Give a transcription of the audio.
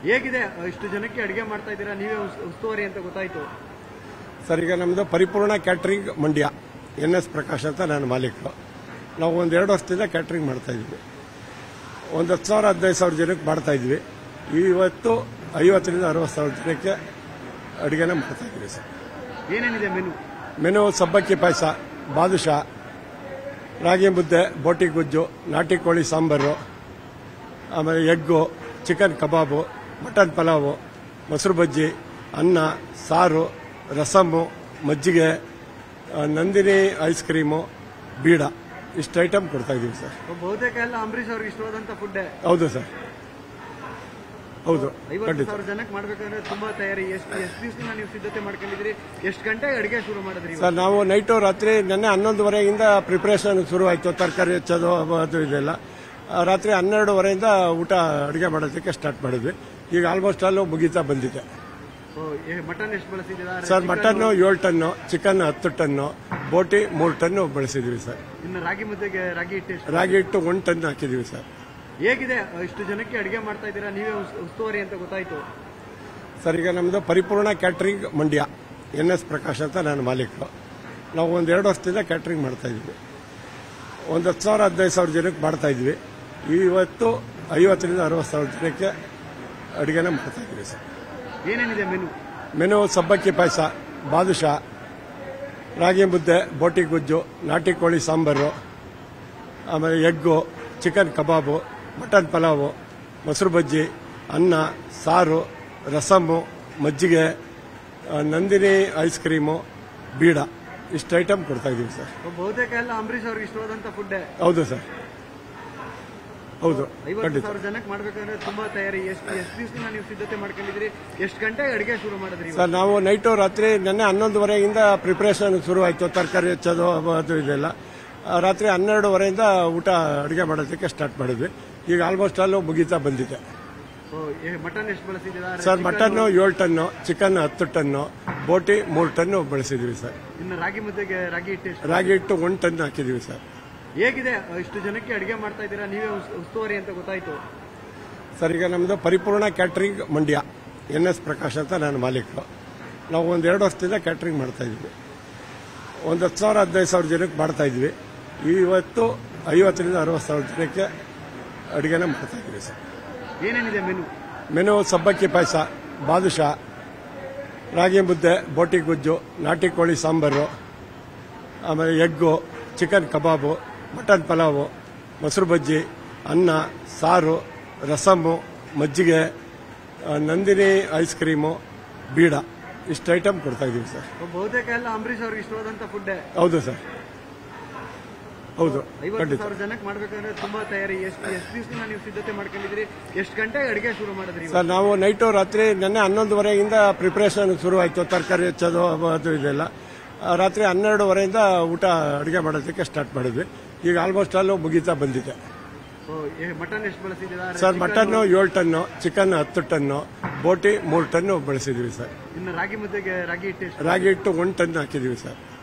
ಹೇಗಿದೆ ಇಷ್ಟು ಜನಕ್ಕೆ ಅಡಿಗೆ ಮಾಡ್ತಾ ಇದ್ದೀರಾ ನೀವೇ ಉಸ್- ಉಸ್ತುವಾರಿ ಅಂತ ಗೊತ್ತಾಯ್ತು ಸರ್ ಈಗ ನಮ್ಮದು Paripoorna catering Mandya N S Prakash ಅಂತ ನಾನು ಮಾಲೀಕರು ನಾವು ಒಂದು ಎರಡು ವರ್ಷದಿಂದ ಕ್ಯಾಟ್ರಿಂಗ್ ಮಾಡ್ತಾ ಇದ್ವಿ ಒಂದು ಹತ್ತು ಸಾವಿರ ಹದಿನೈದು ಸಾವಿರ ಜನಕ್ಕೆ ಮಾಡ್ತಾ ಇದ್ವಿ ಇವತ್ತು ಐವತ್ತರಿಂದ ಅರವತ್ತು ಸಾವಿರ ಜನಕ್ಕೆ ಅಡುಗೆನ ಮಾಡ್ತಾ ಇದ್ವಿ ಸರ್ ಏನೇನಿದೆ ಮೆನು ಮೆನು ಸಬ್ಬಕ್ಕಿ ಪಾಯಸ ಬಾದುಷಾ ರಾಗಿ ಮುದ್ದೆ ಬೋಟಿ ಗುಜ್ಜು ನಾಟಿ ಕೋಳಿ ಸಾಂಬಾರು ಆಮೇಲೆ ಎಗ್ಗು ಚಿಕನ್ ಕಬಾಬು ಮಟನ್ ಪಲಾವು ಮೊಸರು ಬಜ್ಜಿ ಅನ್ನ ಸಾರು ರಸಮ್ಮು ಮಜ್ಜಿಗೆ ಆ, ನಂದಿನಿ ಐಸ್ ಕ್ರೀಮು ಬೀಡ ಇಷ್ಟು ಐಟಮ್ ಕೊಡ್ತಾ ಇದ್ದೀವಿ ಸರ್ ಬಹುತೇಕ ಎಲ್ಲ ಅಂಬರೀಶ್ ಅವ್ರಿಗೆ ಇಷ್ಟವಾದಂತ ಫುಡ್ ಹೌದು ಸರ್ ಹೌದು ಐವತ್ತು ಖಂಡಿತ ಸಾವಿರ ಜನಕ್ಕೆ ಮಾಡ್ಬೇಕಂದ್ರೆ ತುಂಬಾ ತಯಾರಿ ಎಷ್ಟು ಎಷ್ಟು ದಿವಸದಿಂದ ನೀವು ಸಿದ್ಧತೆ ಮಾಡ್ಕೊಂಡಿದ್ರಿ ಎಷ್ಟು ಗಂಟೆಗೆ ಅಡಿಗೆ ಶುರು ಮಾಡಿದ್ರಿ ಇವತ್ತು? ಸರ್ ನಾವು ನೈಟು ರಾತ್ರಿ ನೆನ್ನೆ ಹನ್ನೊಂದುವರೆಯಿಂದ ಪ್ರಿಪ್ರೇಷನ್ ಶುರುವಾಯಿತು ತರಕಾರಿ ಹೆಚ್ಚೋದು ಅದು ಇದೆಲ್ಲ ಆ, ರಾತ್ರಿ ಹನ್ನೆರಡುವರೆಯಿಂದ ಊಟ ಅಡುಗೆ ಮಾಡೋದಕ್ಕೆ ಸ್ಟಾರ್ಟ್ ಮಾಡಿದ್ವಿ ಈಗ ಆಲ್ಮೋಸ್ಟ್ ಅಲ್ಲೂ ಮುಗೀತಾ ಬಂದಿದೆ ಓ, ಏ, ಮಟನ್ ಎಷ್ಟು ಬಳಸಿದ್ದೀರಾ ಸರ್ ಚಿಕನ್ ಮಟನ್ ಏಳು ಟನ್ನು ಚಿಕನ್ ಹತ್ತು ಟನ್ನು ಬೋಟಿ ಮೂರು ಟನ್ನು ಬಳಸಿದ್ವಿ ಸರ್ ಇನ್ನು ರಾಗಿ ಮುದ್ದೆಗೆ ರಾಗಿ ಹಿಟ್ಟು ಎಷ್ಟು ರಾಗಿ ಹಿಟ್ಟು ಒಂದು ಟನ್ ಹಾಕಿದ್ವಿ ಸರ್ ಹೇಗಿದೆ ಇಷ್ಟು ಜನಕ್ಕೆ ಅಡಿಗೆ ಮಾಡ್ತಾ ಇದ್ದೀರಾ ನೀವೇ ಉಸ್- ಉಸ್ತುವಾರಿ ಅಂತ ಗೊತ್ತಾಯ್ತು ಸರ್ ಈಗ ನಮ್ಮದು Paripoorna catering Mandya N S Prakash ಅಂತ ನಾನು ಮಾಲೀಕರು ನಾವು ಒಂದು ಎರಡು ವರ್ಷದಿಂದ ಕ್ಯಾಟ್ರಿಂಗ್ ಮಾಡ್ತಾ ಇದ್ವಿ ಒಂದು ಹತ್ತು ಸಾವಿರ ಹದಿನೈದು ಸಾವಿರ ಜನಕ್ಕೆ ಮಾಡ್ತಾ ಇದ್ವಿ ಇವತ್ತು ಐವತ್ತರಿಂದ ಅರವತ್ತು ಸಾವಿರ ಜನಕ್ಕೆ ಅಡುಗೆನ ಮಾಡ್ತಾ ಇದ್ವಿ ಸರ್ ಏನೇನಿದೆ ಮೆನು ಮೆನು ಸಬ್ಬಕ್ಕಿ ಪಾಯಸ ಬಾದುಷಾ ರಾಗಿ ಮುದ್ದೆ ಬೋಟಿ ಗುಜ್ಜು ನಾಟಿ ಕೋಳಿ ಸಾಂಬಾರು ಆಮೇಲೆ ಎಗ್ಗು ಚಿಕನ್ ಕಬಾಬು ಮಟನ್ ಪಲಾವು ಮೊಸರು ಬಜ್ಜಿ ಅನ್ನ ಸಾರು ರಸಮ್ಮು ಮಜ್ಜಿಗೆ ಆ, ನಂದಿನಿ ಐಸ್ ಕ್ರೀಮು ಬೀಡ ಇಷ್ಟು ಐಟಮ್ ಕೊಡ್ತಾ ಇದ್ದೀವಿ ಸರ್ ಬಹುತೇಕ ಎಲ್ಲ ಅಂಬರೀಶ್ ಅವ್ರಿಗೆ ಇಷ್ಟವಾದಂತ ಫುಡ್ ಹೌದು ಸರ್ ಹೌದು ಐವತ್ತು ಖಂಡಿತ ಸಾವಿರ ಜನಕ್ಕೆ ಮಾಡ್ಬೇಕಂದ್ರೆ ತುಂಬಾ ತಯಾರಿ ಎಷ್ಟು ಎಷ್ಟು ದಿವಸದಿಂದ ನೀವು ಸಿದ್ಧತೆ ಮಾಡ್ಕೊಂಡಿದ್ರಿ ಎಷ್ಟು ಗಂಟೆಗೆ ಅಡಿಗೆ ಶುರು ಮಾಡಿದ್ರಿ ಇವತ್ತು? ಸರ್ ನಾವು ನೈಟು ರಾತ್ರಿ ನೆನ್ನೆ ಹನ್ನೊಂದುವರೆಯಿಂದ ಪ್ರಿಪ್ರೇಷನ್ ಶುರುವಾಯಿತು ತರಕಾರಿ ಹೆಚ್ಚೋದು ಅದು ಇದೆಲ್ಲ ಆ, ರಾತ್ರಿ ಹನ್ನೆರಡುವರೆಯಿಂದ ಊಟ ಅಡುಗೆ ಮಾಡೋದಕ್ಕೆ ಸ್ಟಾರ್ಟ್ ಮಾಡಿದ್ವಿ ಈಗ ಆಲ್ಮೋಸ್ಟ್ ಅಲ್ಲೂ ಮುಗೀತಾ ಬಂದಿದೆ ಓ, ಏ, ಮಟನ್ ಎಷ್ಟು ಬಳಸಿದ್ದೀರಾ ಸರ್ ಚಿಕನ್ ಮಟನ್ ಏಳು ಟನ್ನು ಚಿಕನ್ ಹತ್ತು ಟನ್ನು ಬೋಟಿ ಮೂರು ಟನ್ನು ಬಳಸಿದ್ವಿ ಸರ್ ಇನ್ನು ರಾಗಿ ಮುದ್ದೆಗೆ ರಾಗಿ ಹಿಟ್ಟು ಎಷ್ಟು ರಾಗಿ ಹಿಟ್ಟು ಒಂದು ಟನ್ ಹಾಕಿದ್ವಿ ಸರ್ ಹೇಗಿದೆ ಇಷ್ಟು ಜನಕ್ಕೆ ಅಡಿಗೆ ಮಾಡ್ತಾ ಇದ್ದೀರಾ ನೀವೇ ಉಸ್- ಉಸ್ತುವಾರಿ ಅಂತ ಗೊತ್ತಾಯ್ತು ಸರ್ ಈಗ ನಮ್ಮದು Paripoorna catering Mandya N S Prakash ಅಂತ ನಾನು ಮಾಲೀಕರು ನಾವು ಒಂದು ಎರಡು ವರ್ಷದಿಂದ ಕ್ಯಾಟ್ರಿಂಗ್ ಮಾಡ್ತಾ ಇದ್ವಿ ಒಂದು ಹತ್ತು ಸಾವಿರ ಹದಿನೈದು ಸಾವಿರ ಜನಕ್ಕೆ ಮಾಡ್ತಾ ಇದ್ವಿ ಇವತ್ತು ಐವತ್ತರಿಂದ ಅರವತ್ತು ಸಾವಿರ ಜನಕ್ಕೆ ಅಡುಗೆನ ಮಾಡ್ತಾ ಇದ್ವಿ ಸರ್ ಏನೇನಿದೆ ಮೆನು ಮೆನು ಸಬ್ಬಕ್ಕಿ ಪಾಯಸ ಬಾದುಷಾ ರಾಗಿ ಮುದ್ದೆ ಬೋಟಿ ಗುಜ್ಜು ನಾಟಿ ಕೋಳಿ ಸಾಂಬಾರು ಆಮೇಲೆ ಎಗ್ಗು ಚಿಕನ್ ಕಬಾಬು ಮಟನ್ ಪಲಾವು ಮೊಸರು ಬಜ್ಜಿ ಅನ್ನ ಸಾರು ರಸಮ್ಮು ಮಜ್ಜಿಗೆ ಆ, ನಂದಿನಿ ಐಸ್ ಕ್ರೀಮು ಬೀಡ ಇಷ್ಟು ಐಟಮ್ ಕೊಡ್ತಾ ಇದ್ದೀವಿ ಸರ್ ಬಹುತೇಕ ಎಲ್ಲ ಅಂಬರೀಶ್ ಅವ್ರಿಗೆ ಇಷ್ಟವಾದಂತ ಫುಡ್ ಹೌದು ಸರ್ ಹೌದು ಐವತ್ತು ಖಂಡಿತ ಸಾವಿರ ಜನಕ್ಕೆ ಮಾಡ್ಬೇಕಂದ್ರೆ ತುಂಬಾ ತಯಾರಿ ಎಷ್ಟು ಎಷ್ಟು ದಿವಸದಿಂದ ನೀವು ಸಿದ್ಧತೆ ಮಾಡ್ಕೊಂಡಿದ್ರಿ ಎಷ್ಟು ಗಂಟೆಗೆ ಅಡಿಗೆ ಶುರು ಮಾಡಿದ್ರಿ ಇವತ್ತು? ಸರ್ ನಾವು ನೈಟು ರಾತ್ರಿ ನೆನ್ನೆ ಹನ್ನೊಂದುವರೆಯಿಂದ ಪ್ರಿಪ್ರೇಷನ್ ಶುರುವಾಯಿತು ತರಕಾರಿ ಹೆಚ್ಚೋದು ಅದು ಇದೆಲ್ಲ ಆ, ರಾತ್ರಿ ಹನ್ನೆರಡುವರೆಯಿಂದ ಊಟ ಅಡುಗೆ ಮಾಡೋದಕ್ಕೆ ಸ್ಟಾರ್ಟ್ ಮಾಡಿದ್ವಿ ಈಗ ಆಲ್ಮೋಸ್ಟ್ ಅಲ್ಲೂ ಮುಗೀತಾ ಬಂದಿದೆ ಓ, ಏ, ಮಟನ್ ಎಷ್ಟು ಬಳಸಿದ್ದೀರಾ ಸರ್ ಚಿಕನ್ ಮಟನ್ ಏಳು ಟನ್ನು ಚಿಕನ್ ಹತ್ತು ಟನ್ನು ಬೋಟಿ ಮೂರು ಟನ್ನು ಬಳಸಿದ್ವಿ ಸರ್ ಇನ್ನು ರಾಗಿ ಮುದ್ದೆಗೆ ರಾಗಿ ಹಿಟ್ಟು ಎಷ್ಟು ರಾಗಿ ಹಿಟ್ಟು ಒಂದು ಟನ್ ಹಾಕಿದ್ವಿ ಸರ್